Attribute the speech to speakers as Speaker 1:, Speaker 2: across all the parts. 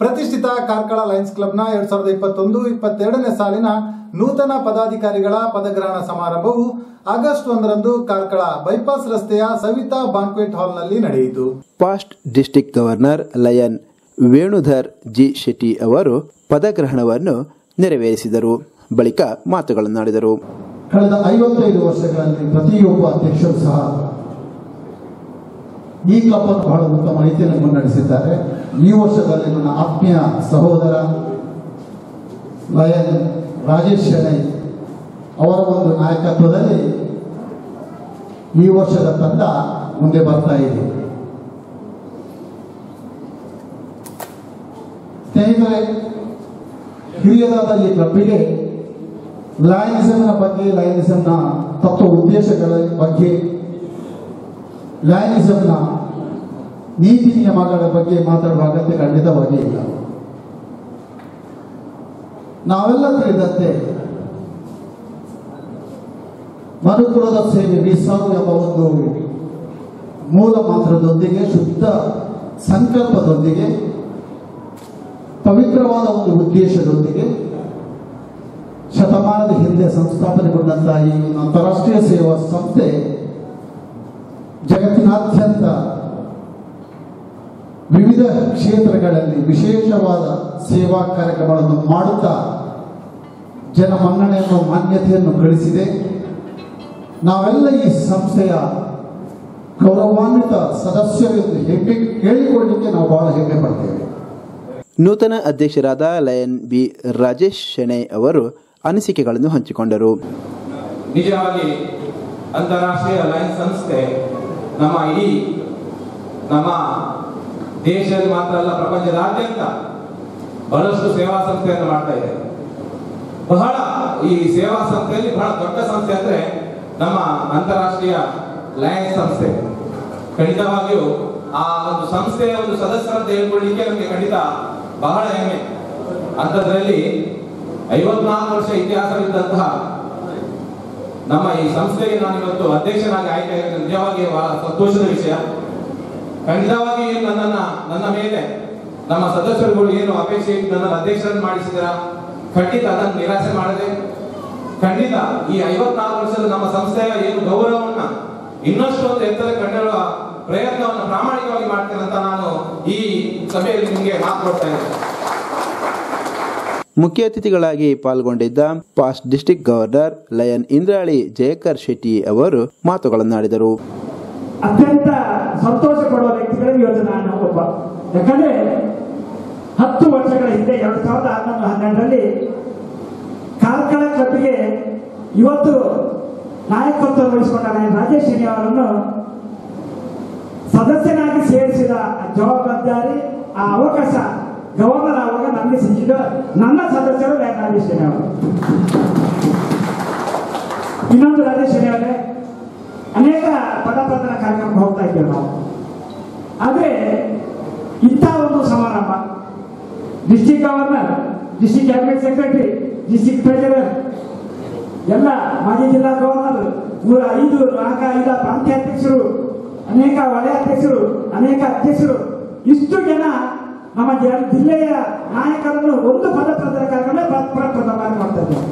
Speaker 1: ಪ್ರತಿಷ್ಠಿತ ಕಾರ್ಕಳ ಲಯನ್ಸ್ ಕ್ಲಬ್ನ ಎರಡ್ ಸಾವಿರದ ಇಪ್ಪತ್ತೊಂದು ಇಪ್ಪತ್ತೆರಡನೇ ಸಾಲಿನ ನೂತನ ಪದಾಧಿಕಾರಿಗಳ ಪದಗ್ರಹಣ ಸಮಾರಂಭವು ಆಗಸ್ಟ್ ಒಂದರಂದು ಕಾರ್ಕಳ ಬೈಪಾಸ್ ರಸ್ತೆಯ ಸವಿತಾ ಬಾಂಕ್ವೆಟ್ ಹಾಲ್ನಲ್ಲಿ ನಡೆಯಿತು
Speaker 2: past district governor lion Venudhar G Shetty ಅವರು ಪದಗ್ರಹಣವನ್ನು ನೆರವೇರಿಸಿದರು ಬಳಿಕ ಮಾತುಗಳನ್ನಾಡಿದರು
Speaker 3: ಕಳೆದ ಐವತ್ತೈದು ವರ್ಷಗಳಲ್ಲಿ ಪ್ರತಿಯೊಬ್ಬ ಅಧ್ಯಕ್ಷರು ಸಹ ಈ ಕ್ಲಬ್ ಅನ್ನು ಬಹಳ ಉತ್ತಮ ರೀತಿಯಲ್ಲಿ ಮುನ್ನಡೆಸಿದ್ದಾರೆ ಈ ವರ್ಷದಲ್ಲಿ ನನ್ನ ಆತ್ಮೀಯ ಸಹೋದರ ಲಯನ್ ರಾಜೇಶ್ ಶೆಣೈ ಅವರ ಒಂದು ನಾಯಕತ್ವದಲ್ಲಿ ಈ ವರ್ಷದ ತಂಡ ಮುಂದೆ ಬರ್ತಾ ಇದೆ ಸ್ನೇಹಿತರೆ ಹಿರಿಯದಾದ ಈ ಕ್ಲಬ್ಬಿಗೆ ಲಯನಿಸಮ್ನ ಬಗ್ಗೆ ಲಯನಿಸಮ್ನ ತತ್ವ ಉದ್ದೇಶಗಳ ಬಗ್ಗೆ ಲಯನಿಸಮ್ನ ನೀತಿ ನಿಯಮಗಳ ಬಗ್ಗೆ ಮಾತಾಡುವ ಅಗತ್ಯ ಖಂಡಿತವಾಗಿ ಇಲ್ಲ ನಾವೆಲ್ಲ ತಿಳಿದಂತೆ ಮನುಕುಲದ ಸೇವೆ ವಿಸಾರು ಎಂಬ ಒಂದು ಮೂಲ ಮಂತ್ರದೊಂದಿಗೆ ಶುದ್ಧ ಸಂಕಲ್ಪದೊಂದಿಗೆ ಪವಿತ್ರವಾದ ಒಂದು ಉದ್ದೇಶದೊಂದಿಗೆ ಶತಮಾನದ ಹಿಂದೆ ಸಂಸ್ಥಾಪನೆಗೊಂಡಂತಹ ಈ ಅಂತಾರಾಷ್ಟ್ರೀಯ ಸೇವಾ ಸಂಸ್ಥೆ ಜಗತ್ತಿನಾದ್ಯಂತ ವಿವಿಧ ಕ್ಷೇತ್ರಗಳಲ್ಲಿ ವಿಶೇಷವಾದ ಸೇವಾ ಕಾರ್ಯಕ್ರಮಗಳನ್ನು ಮಾಡುತ್ತಾ ಜನಮನ್ನಣೆಯನ್ನು ಮಾನ್ಯತೆಯನ್ನು ಗಳಿಸಿದೆ ನಾವೆಲ್ಲ ಈ ಸಂಸ್ಥೆಯ ಗೌರವಾನ್ವಿತ ಸದಸ್ಯರು ಎಂದು ಹೆಮ್ಮೆ ಹೇಳಿಕೊಳ್ಳಲಿಕ್ಕೆ ನಾವು ಬಹಳ ಹೆಮ್ಮೆ ಪಡ್ತೇವೆ
Speaker 2: ನೂತನ ಅಧ್ಯಕ್ಷರಾದ ಲಯನ್ ಬಿ ರಾಜೇಶ್ ಶೆಣೈ ಅವರು ಅನಿಸಿಕೆಗಳನ್ನು ಹಂಚಿಕೊಂಡರು
Speaker 4: ನಿಜವಾಗಿ ಅಂತಾರಾಷ್ಟ್ರೀಯ ಲಯನ್ಸ್ ಸಂಸ್ಥೆ ನಮ್ಮ ಇಡೀ ನಮ್ಮ ದೇಶದಲ್ಲಿ ಮಾತ್ರ ಅಲ್ಲ ಪ್ರಪಂಚದಾದ್ಯಂತ ಬಹಳಷ್ಟು ಸೇವಾ ಸಂಸ್ಥೆಯನ್ನು ಮಾಡ್ತಾ ಇದೆ ಬಹಳ ಈ ಸೇವಾ ಸಂಸ್ಥೆಯಲ್ಲಿ ಬಹಳ ದೊಡ್ಡ ಸಂಸ್ಥೆ ಅಂದ್ರೆ ನಮ್ಮ ಅಂತಾರಾಷ್ಟ್ರೀಯ ಲಯನ್ಸ್ ಸಂಸ್ಥೆ ಖಂಡಿತವಾಗಿಯೂ ಆ ಒಂದು ಸಂಸ್ಥೆಯ ಒಂದು ಸದಸ್ಯರಂತ ಹೇಳ್ಕೊಳ್ಳಿಕ್ಕೆ ನಮಗೆ ಖಂಡಿತ ಬಹಳ ಹೆಮ್ಮೆ ಅಂಥದ್ರಲ್ಲಿ ಐವತ್ನಾಲ್ಕು ವರ್ಷ ಇತಿಹಾಸವಿದ್ದಂತಹ ನಮ್ಮ ಈ ಸಂಸ್ಥೆಗೆ ನಾನು ಇವತ್ತು ಅಧ್ಯಕ್ಷನಾಗಿ ಆಯ್ಕೆ ಆಗಿದ್ದು ನಿಜವಾಗಿ ಬಹಳ ಸಂತೋಷದ ವಿಷಯ ಖಂಡಿತವಾಗಿ ಏನು ನನ್ನನ್ನ ನನ್ನ ಮೇಲೆ ನಮ್ಮ ಸದಸ್ಯರುಗಳು ಏನು ಅಪೇಕ್ಷೆ ಇಟ್ಟು ನನ್ನನ್ನು ಅಧ್ಯಕ್ಷರನ್ನು ಮಾಡಿಸಿದ್ರ ಖಂಡಿತ ಅದನ್ನು ನಿರಾಸೆ ಮಾಡದೆ ಖಂಡಿತ ಈ ಐವತ್ನಾಲ್ಕು ವರ್ಷದ ನಮ್ಮ ಸಂಸ್ಥೆಯ ಏನು ಗೌರವವನ್ನ ಇನ್ನಷ್ಟು ಒಂದು ಎತ್ತರ ಕಂಡುಕೊಳ್ಳುವ ಪ್ರಯತ್ನವನ್ನು ಪ್ರಾಮಾಣಿಕವಾಗಿ ಮಾಡ್ತೇನೆ ಅಂತ ನಾನು ಈ ಸಭೆಯಲ್ಲಿ ನಿಮಗೆ ಮಾತು ಕೊಡ್ತಾ ಇದ್ದೇನೆ
Speaker 2: ಮುಖ್ಯ ಅತಿಥಿಗಳಾಗಿ ಪಾಲ್ಗೊಂಡಿದ್ದ past district governor lion Indrali Jayakar Shetty ಅವರು ಮಾತುಗಳನ್ನಾಡಿದರು
Speaker 5: ಅತ್ಯಂತ ಸಂತೋಷ ಪಡುವ ವ್ಯಕ್ತಿಗಳಲ್ಲಿ ಇವತ್ತು ನಾನು ಒಬ್ಬ ಯಾಕಂದ್ರೆ ಹತ್ತು ವರ್ಷಗಳ ಹಿಂದೆ ಎರಡು ಸಾವಿರದ ಹನ್ನೊಂದು ಹನ್ನೆರಡರಲ್ಲಿ ಕಾರ್ಕಳ ಕ್ಲಬ್ಗೆ ಇವತ್ತು ನಾಯಕತ್ವ ವಹಿಸಿಕೊಂಡ ನಾನು ರಾಜೇಶ್ ಶೆಣಿ ಅವರನ್ನು ಸದಸ್ಯನಾಗಿ ಸೇರಿಸಿದ ಆ ಜವಾಬ್ದಾರಿ ಆ ಅವಕಾಶ ಗವರ್ನರ್ ಆವಾಗ ನನಗೆ ಸಿಕ್ಕಿದ ನನ್ನ ಸದಸ್ಯರು ಲಯನ್ ರಾಜೇಶ್ ಶೆಣಿ ಅವರು ಇನ್ನೊಂದು ರಾಜೇಶ್ ಶೆಣಿ ಅವರೇ ಅನೇಕ ಪದಪ್ರದಾನ ಕಾರ್ಯಕ್ರಮಕ್ಕೆ ಹೋಗ್ತಾ ಇದ್ದೇವೆ ನಾವು ಆದ್ರೆ ಇಂಥ ಒಂದು ಸಮಾರಂಭ district governor district cabinet secretary district treasurer ಎಲ್ಲ ಮಾಜಿ ಜಿಲ್ಲಾ ಗವರ್ನರ್ ನೂರ ಐದು ನಾಲ್ಕ ಐದ ಪ್ರಾಂತ್ಯಾಧ್ಯಕ್ಷರು ಅನೇಕ ವಲಯ ಅಧ್ಯಕ್ಷರು ಅನೇಕ ಅಧ್ಯಕ್ಷರು ಇಷ್ಟು ಜನ ನಮ್ಮ ಜ- ಜಿಲ್ಲೆಯ ನಾಯಕರನ್ನು ಒಂದು ಪದ ಪ್ರದಾನ ಕಾರ್ಯಕ್ರಮ ಪ್ರಪ್ರಥಮ ಮಾಡ್ತಾ ಇದ್ದಾರೆ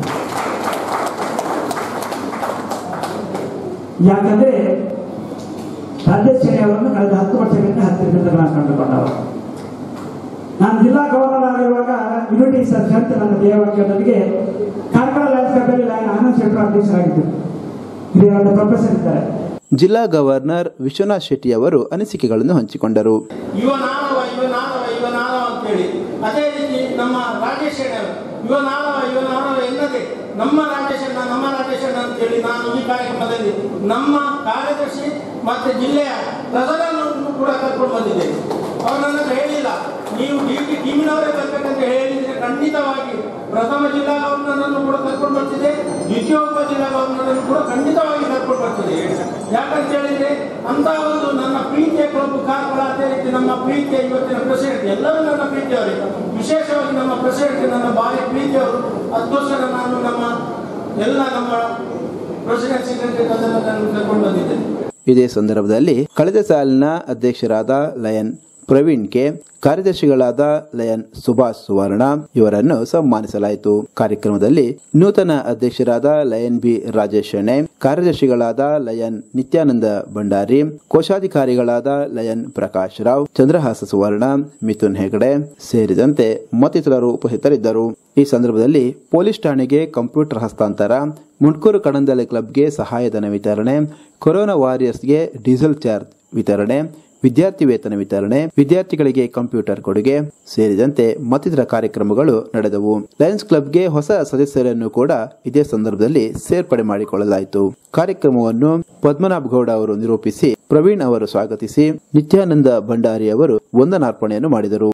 Speaker 5: ಯಾಕಂದ್ರೆ ರಾಜೇಶ್ ಶೆಣಿ ಅವರನ್ನು ಕಳೆದ ಹತ್ತು ವರ್ಷಗಳಿಂದ ಹತ್ತಿರದಿಂದ ನಾನು ಕಂಡುಕೊಂಡವ ನಾನು ಜಿಲ್ಲಾ ಗವರ್ನರ್ ಆಗಿರುವಾಗ ಯುನಿಟಿ ಸ್ಟ್ರೆಂತ್ ನನ್ನ ದೇಹವಾಗಿ ನನಗೆ ಕಾರ್ಕಳ ಲಯನ್ಸ್ ಕ್ಲಬ್ನಲ್ಲಿ ನಾನು ಆನಂದ್ ಶೆಟ್ಟರ್ ಅಧ್ಯಕ್ಷರಾಗಿದ್ದರು ಹಿರಿಯರಾದ ಪ್ರೊಫೆಸರ್ ಇದ್ದಾರೆ
Speaker 2: ಜಿಲ್ಲಾ ಗವರ್ನರ್ ವಿಶ್ವನಾಥ್ ಶೆಟ್ಟಿ ಅವರು ಅನಿಸಿಕೆಗಳನ್ನು ಹಂಚಿಕೊಂಡರು
Speaker 6: ಇವ ನಾನವ ಇವ ನಾನವ ಇವ ನಾನವ ಅಂತೇಳಿ ಅದೇ ರೀತಿ ನಮ್ಮ ರಾಜೇಶ್ ಅಣ್ಣ ಇವ ನಾನವ ಇವ ನಾನವ ಎನ್ನದೆ ನಮ್ಮ ರಾಜೇಶ್ ಅಣ್ಣ ನಮ್ಮ ರಾಜೇಶ್ ಅಣ್ಣ ಅಂತೇಳಿ ನಾನು ಈ ಕಾರ್ಯಕ್ರಮದಲ್ಲಿ ನಮ್ಮ ಕಾರ್ಯದರ್ಶಿ ಮತ್ತೆ ಜಿಲ್ಲೆಯ ಪ್ರಧಾನವನ್ನು ಕೂಡ ಕರ್ಕೊಂಡು ಬಂದಿದ್ದೇನೆ ಅವ್ರು ನನ್ನ ಹತ್ರ ಹೇಳಿಲ್ಲ ನೀವು ಡಿ ಟಿ ಟೀಮಿನವರೇ ಬರ್ಬೇಕಂತ ಹೇಳಿದ್ರೆ ಖಂಡಿತವಾಗಿ ಪ್ರಥಮ ಜಿಲ್ಲಾ ಗವರ್ನರನ್ನು ಕೂಡ ಕರ್ಕೊಂಡು ಬರ್ತಿದೆ ದ್ವಿತೀಯೋಪ ಜಿಲ್ಲಾ ಗವರ್ನರನ್ನು ಕೂಡ ಖಂಡಿತವಾಗಿ ಕರ್ಕೊಂಡು ಬರ್ತಿದೆ ಯಾಕಂತ ಹೇಳಿದ್ರೆ ಅಂತ ಒಂದು ನನ್ನ ಪ್ರೀತಿಯ ಕ್ಲಬ್ ಕಾರ್ಕಳ ಅದೇ ರೀತಿ ನಮ್ಮ ಪ್ರೀತಿಯ ಇವತ್ತಿನ ಪ್ರೆಸಿಡೆಂಟ್ ಎಲ್ಲರೂ ನನ್ನ ಪ್ರೀತಿಯವರೇ ವಿಶೇಷವಾಗಿ ನಮ್ಮ ಪ್ರೆಸಿಡೆಂಟ್ ನನ್ನ ಭಾರಿ ಪ್ರೀತಿಯವರು ಅದಕ್ಕೋಸ್ಕರ ನಾನು ನಮ್ಮ ಎಲ್ಲ ನಮ್ಮ ಪ್ರೆಸಿಡೆಂಟ್ ಸೆಕ್ರೆಟರಿ ಅದನ್ನು ನಾನು ಕರ್ಕೊಂಡು ಬಂದಿದ್ದೇನೆ
Speaker 2: ಇದೇ ಸಂದರ್ಭದಲ್ಲಿ ಕಳೆದ ಸಾಲಿನ ಅಧ್ಯಕ್ಷರಾದ ಲಯನ್ ಪ್ರವೀಣ್ ಕೆ ಕಾರ್ಯದರ್ಶಿಗಳಾದ ಲಯನ್ ಸುಭಾಷ್ ಸುವರ್ಣ ಇವರನ್ನು ಸನ್ಮಾನಿಸಲಾಯಿತು ಕಾರ್ಯಕ್ರಮದಲ್ಲಿ ನೂತನ ಅಧ್ಯಕ್ಷರಾದ ಲಯನ್ ಬಿ ರಾಜೇಶ್ ಶೆಣೆ ಕಾರ್ಯದರ್ಶಿಗಳಾದ ಲಯನ್ ನಿತ್ಯಾನಂದ ಭಂಡಾರಿ ಕೋಶಾಧಿಕಾರಿಗಳಾದ ಲಯನ್ ಪ್ರಕಾಶ್ ರಾವ್ ಚಂದ್ರಹಾಸ ಸುವರ್ಣ ಮಿಥುನ್ ಹೆಗಡೆ ಸೇರಿದಂತೆ ಮತ್ತಿತರರು ಉಪಸ್ಥಿತರಿದ್ದರು ಈ ಸಂದರ್ಭದಲ್ಲಿ ಪೊಲೀಸ್ ಠಾಣೆಗೆ ಕಂಪ್ಯೂಟರ್ ಹಸ್ತಾಂತರ ಮುಂಡ್ಕೂರು ಕಣಂದಲೆ ಕ್ಲಬ್ಗೆ ಸಹಾಯಧನ ವಿತರಣೆ ಕೊರೋನಾ ವಾರಿಯರ್ಸ್ಗೆ ಡೀಸೆಲ್ ಚಾರ್ಜ್ ವಿತರಣೆ ವಿದ್ಯಾರ್ಥಿ ವೇತನ ವಿತರಣೆ ವಿದ್ಯಾರ್ಥಿಗಳಿಗೆ ಕಂಪ್ಯೂಟರ್ ಕೊಡುಗೆ ಸೇರಿದಂತೆ ಮತ್ತಿತರ ಕಾರ್ಯಕ್ರಮಗಳು ನಡೆದವು ಲಯನ್ಸ್ ಕ್ಲಬ್ಗೆ ಹೊಸ ಸದಸ್ಯರನ್ನು ಕೂಡ ಇದೇ ಸಂದರ್ಭದಲ್ಲಿ ಸೇರ್ಪಡೆ ಮಾಡಿಕೊಳ್ಳಲಾಯಿತು ಕಾರ್ಯಕ್ರಮವನ್ನು ಪದ್ಮನಾಭ ಗೌಡ ಅವರು ನಿರೂಪಿಸಿ ಪ್ರವೀಣ್ ಅವರು ಸ್ವಾಗತಿಸಿ ನಿತ್ಯಾನಂದ ಭಂಡಾರಿ ಅವರು ವಂದನಾರ್ಪಣೆಯನ್ನು ಮಾಡಿದರು